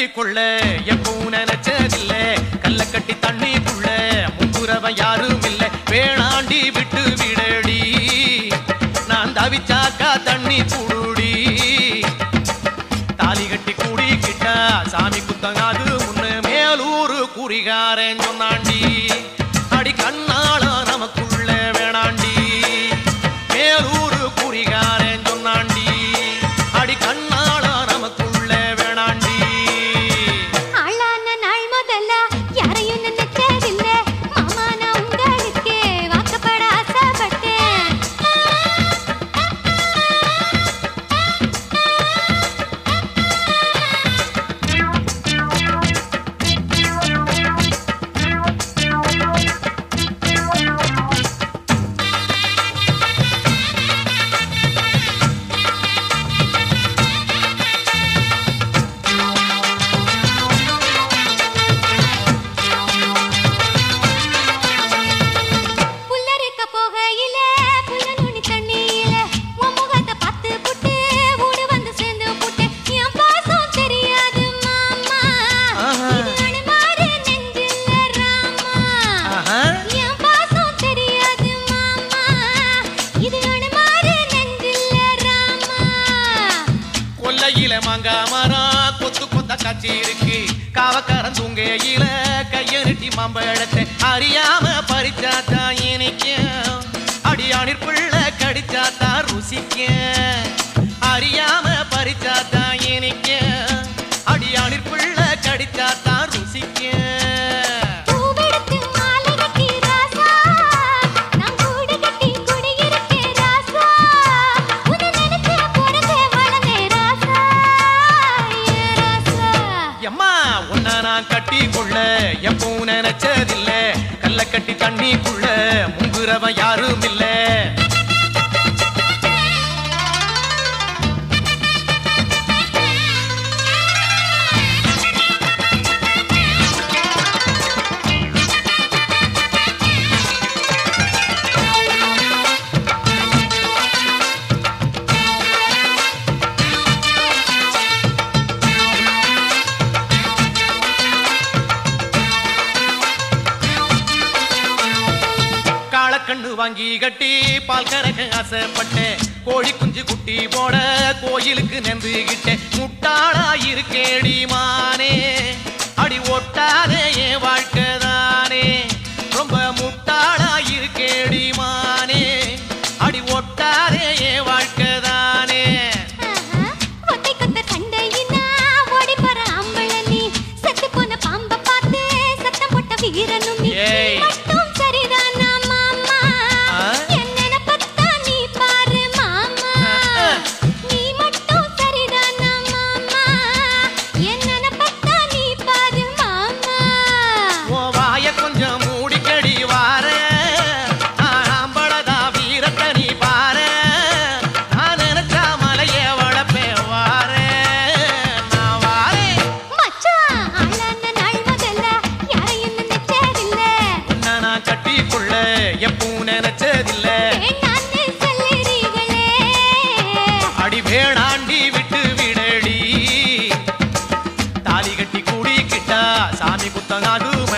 கொள்ள எப்பவும் நினைச்சதில்ல கல்ல கட்டி தண்ணிக்குள்ள முங்குறவன் யாரும் இல்ல வேணாண்டி விட்டு விடடி நான் தவிச்சாக்கா தண்ணி புடுடி தாலி கட்டி கூடிக்கிட்டா சாமி குத்தங்காது முன்ன மேலூரு குறிகாரன் சொன்னாண்டி அடி கண்ணாள நமக்குள்ள வேணாண்டி மேலூரு குறிகாரன் சொன்னாண்டி அடி கண்ணாள நமக்குள்ள வேணாண்டி ஆளான நாள் முதல்ல யாரையும் நினைச்சதில்ல மாமா நான் உங்களுக்கு வாக்கப்பட ஆசைப்பட்டேன் புல்லறுக்க போகையில புல்ல நுனி தண்ணியில உன் முகத்தை பார்த்து புட்டு ஊடு வந்து சேர்ந்து புட்டு என் பாசம் தெரியாது மாமா ஆஹா. இது அனுமாரு நெஞ்சில ராமா ஆஹா. என் பாசம் தெரியாது மாமா இது அனுமாரு நெஞ்சில ராமா கொல்லையில மாங்கா மரம் கொத்து கொத்த காட்சி இருக்கு காவக்காரன் தூங்கையில கைய நெட்டி மாம்பழத்தை அறியாம பறிச்சாத்தா இனிக்கும் அடியானிற் பிள்ளை கடிச்சாத்தா ருசிக்கும் அறியாம பறிச்சாத்தா இனிக்கும் அடியானிற் பிள்ளை கடிச்சாத்தா ருசிக்கும் பூவெடுத்து மாலை கட்டி ராசா நான் கூடு கட்டி குடியிருக்கேன் ராசா உன்னை நினைச்சே பிறந்தே வளர்ந்தே ராசா ஏ ராசா எம்மா உன்னை நான் கட்டி கொள்ள எப்பவும் நினைச்சதில்ல கல்ல கட்டி தண்ணிக்குள்ள முங்குறவன் யாரும் இல்ல காளக்கண்ணு வாங்கி கட்டி பால் கறக்க ஆசைப்பட்டேன் கோழி குஞ்சு குட்டி போட கோயிலுக்கு நெந்துகிட்டேன் முட்டாளா இருக்கேடி மானே அடி ஒட்டாதே என் வாழ்க்கை தானே ரொம்ப முட்டாளா இருக்கேடி மானே அடி ஒட்டாதே என் வாழ்க்கை தானே ஆஹா, ஒத்தை கொத்த சண்டையினா ஓடி போற ஆம்பள நீ செத்து போன பாம்ப பார்த்து சத்தம் போட்ட வீரனும் நீ ஏய். மட்டும் சரிதானா மாமா ஆ? என்னென்ன பத்தா நீ பாரு மாமா ஆ. நீ மட்டும் சரிதானா மாமா என்னென்ன பத்தா நீ பாரு மாமா உன் வாய கொஞ்சம் மூடிக்கடி வார ஆம்பளதா வீரத்தை நீ பாரு நான் நினைச்சா மலைய வளப்பேன் வார நான் வாரேன் மச்சான் ஆளான நாள் முதல்ல யாரையும் நினைச்சதில்ல உன்னை நான் கட்டிக்கொள்ள எப்பவும் நினைச்சதில்ல வேண்டான்னு சொல்லுறீங்களே அடி வேணாண்டி விட்டு விடடி தாலி கட்டி கூடிக்கிட்டா சாமி குத்தங்காது